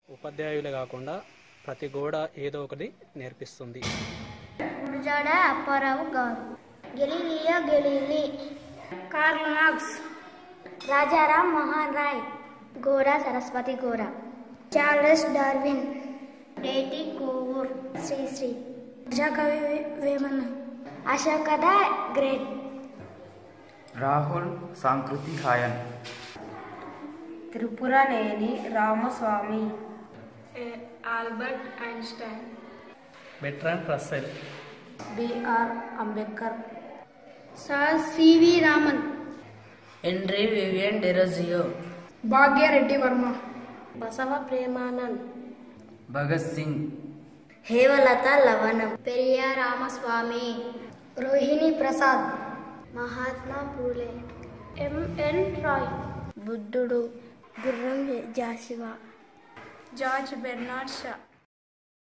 ఉపాధ్యాయులే కాకుండా ప్రతి గోడ ఏదో ఒకటి నేర్పిస్తుంది Gurajada Apparao garu Galileo Galilei Karl Marx Rajaram Mohan Roy Gora Saraswati Gora Charles Darwin డేటి కోవూర్ శ్రీశ్రీ కవి Vemanna Ashoka the great Rahul Sankrityayan Tripuraneni Ramaswamy Albert Einstein Bertrand Russell B R Ambedkar sir C V Raman Henry Vivian Derozio Bhagyareddy Varma Basava Premanand Bhagat Singh Hemalatha Lavanam Periya Ramaswamy Rohini Prasad Mahatma Phule M N Roy బుద్ధుడు గుర్రం జాషివా జార్జ్ బెర్నాడ్ షా